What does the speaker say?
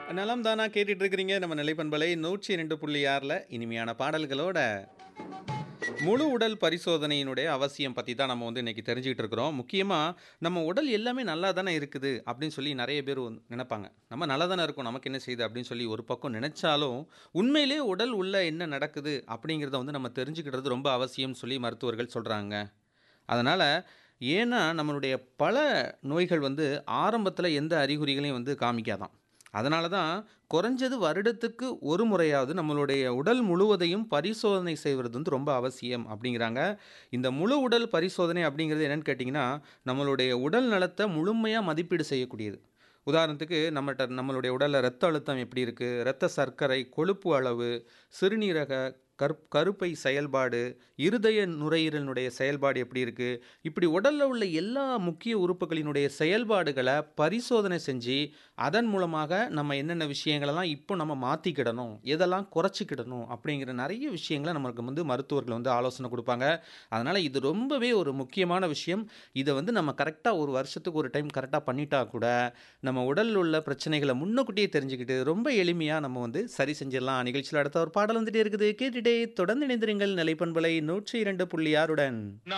நலம் தானா கேட்டுட்டு இருக்கிறீங்க நம்ம நிலைப்பண்பலை நூற்றி ரெண்டு புள்ளி ஆறில் இனிமையான பாடல்களோட முழு உடல் பரிசோதனையினுடைய அவசியம் பற்றி தான் நம்ம வந்து இன்றைக்கி தெரிஞ்சுக்கிட்டு இருக்கிறோம் முக்கியமாக நம்ம உடல் எல்லாமே நல்லா தானே இருக்குது அப்படின்னு சொல்லி நிறைய பேர் வந்து நினைப்பாங்க நம்ம நல்லா தானே இருக்கும் நமக்கு என்ன செய்யுது அப்படின்னு சொல்லி ஒரு பக்கம் நினச்சாலும் உண்மையிலே உடல் உள்ள என்ன நடக்குது அப்படிங்கிறத வந்து நம்ம தெரிஞ்சுக்கிட்டது ரொம்ப அவசியம்னு சொல்லி மருத்துவர்கள் சொல்கிறாங்க அதனால் ஏன்னா நம்மளுடைய பல நோய்கள் வந்து ஆரம்பத்தில் எந்த அறிகுறிகளையும் வந்து காமிக்காதான் அதனால தான் குறைஞ்சது வருடத்துக்கு ஒரு முறையாவது நம்மளுடைய உடல் முழுவதையும் பரிசோதனை செய்வது வந்து ரொம்ப அவசியம் அப்படிங்கிறாங்க இந்த முழு உடல் பரிசோதனை அப்படிங்கிறது என்னென்னு கேட்டிங்கன்னா நம்மளுடைய உடல் நலத்தை முழுமையாக மதிப்பீடு செய்யக்கூடியது உதாரணத்துக்கு நம்மகிட்ட நம்மளுடைய உடலில் ரத்த அழுத்தம் எப்படி இருக்குது இரத்த சர்க்கரை கொழுப்பு அளவு சிறுநீரக கரு கருப்பை செயல்பாடு இருதய நுரையீரலினுடைய செயல்பாடு எப்படி இருக்குது இப்படி உடலில் உள்ள எல்லா முக்கிய உறுப்புகளினுடைய செயல்பாடுகளை பரிசோதனை செஞ்சு அதன் மூலமாக நம்ம என்னென்ன விஷயங்களெல்லாம் இப்போ நம்ம மாற்றிக்கிடணும் எதெல்லாம் குறைச்சிக்கிடணும் அப்படிங்கிற நிறைய விஷயங்களை நம்மளுக்கு வந்து மருத்துவர்கள் வந்து ஆலோசனை கொடுப்பாங்க அதனால் இது ரொம்பவே ஒரு முக்கியமான விஷயம் இதை வந்து நம்ம கரெக்டாக ஒரு வருஷத்துக்கு ஒரு டைம் கரெக்டாக பண்ணிட்டா கூட நம்ம உடலில் உள்ள பிரச்சனைகளை முன்னக்கூட்டியே தெரிஞ்சுக்கிட்டு ரொம்ப எளிமையாக நம்ம வந்து சரி செஞ்சிடலாம் நிகழ்ச்சியில் அடுத்த ஒரு பாடல் வந்துட்டே இருக்குது கேட்டுட்டே தொடர்ந்து இணைந்திருங்கள் நிலைப்பண்பலை நூற்றி இரண்டு புள்ளி ஆறுடன்